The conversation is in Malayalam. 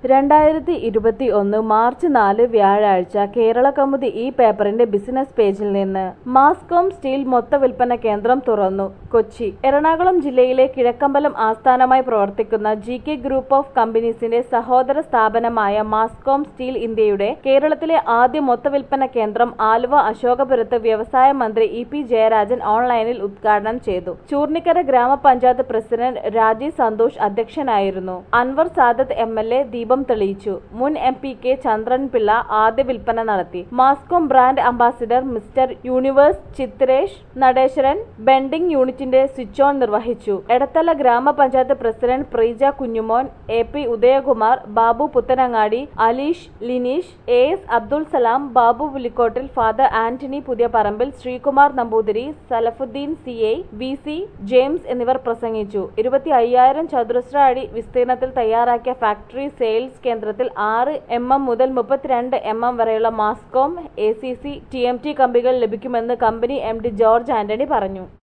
രണ്ടായിരത്തി ഇരുപത്തി ഒന്ന് മാർച്ച് നാല് വ്യാഴാഴ്ച കേരള കൗമുദി ഈ പേപ്പറിന്റെ ബിസിനസ് പേജിൽ നിന്ന് മാസ്കോം സ്റ്റീൽ മൊത്ത വിൽപ്പന കേന്ദ്രം തുറന്നു കൊച്ചി എറണാകുളം ജില്ലയിലെ കിഴക്കമ്പലം ആസ്ഥാനമായി പ്രവർത്തിക്കുന്ന ജി കെ ഗ്രൂപ്പ് ഓഫ് കമ്പനീസിന്റെ സഹോദര സ്ഥാപനമായ മാസ്കോം സ്റ്റീൽ ഇന്ത്യയുടെ കേരളത്തിലെ ആദ്യ മൊത്ത വിൽപ്പന കേന്ദ്രം ആലുവ അശോകപുരത്ത് വ്യവസായ മന്ത്രി ഇ പി ജയരാജൻ ഓൺലൈനിൽ ഉദ്ഘാടനം ചെയ്തു ചൂർണിക്കര ഗ്രാമപഞ്ചായത്ത് പ്രസിഡന്റ് രാജീവ് സന്തോഷ് അധ്യക്ഷനായിരുന്നു Anwar Sadath M L A ദീപം തെളിയിച്ചു മുൻ എം പി കെ ചന്ദ്രൻപിള്ള ആദ്യ വിൽപ്പന നടത്തി Mascom brand ambassador mister universe Chithresh Nadeswaran bending യൂണിറ്റിന്റെ സ്വിച്ച് ഓൺ നിർവഹിച്ചു Edathala grama panchayat president Preeja Kunjumon A P Udayakumar Babu Puthenangadi Aleesh Lineesh A S Abdul Salam Babu Pulikkottil father Antony Puthiyaparambil Sreekumar Namboothiri Salafuddin C I V C James എന്നിവർ പ്രസംഗിച്ചു ഇരുപത്തി അയ്യായിരം ചതുരശ്ര അടി വിസ്തീർണത്തിൽ തയ്യാറാക്കിയ ഫാക്ടറി സെയിൽസ് കേന്ദ്രത്തിൽ ആറ് എം എം മുതൽ മുപ്പത്തിരണ്ട് എം എം വരെയുള്ള Mascom A C C T M T കമ്പികൾ ലഭിക്കുമെന്ന് company M D George Antony പറഞ്ഞു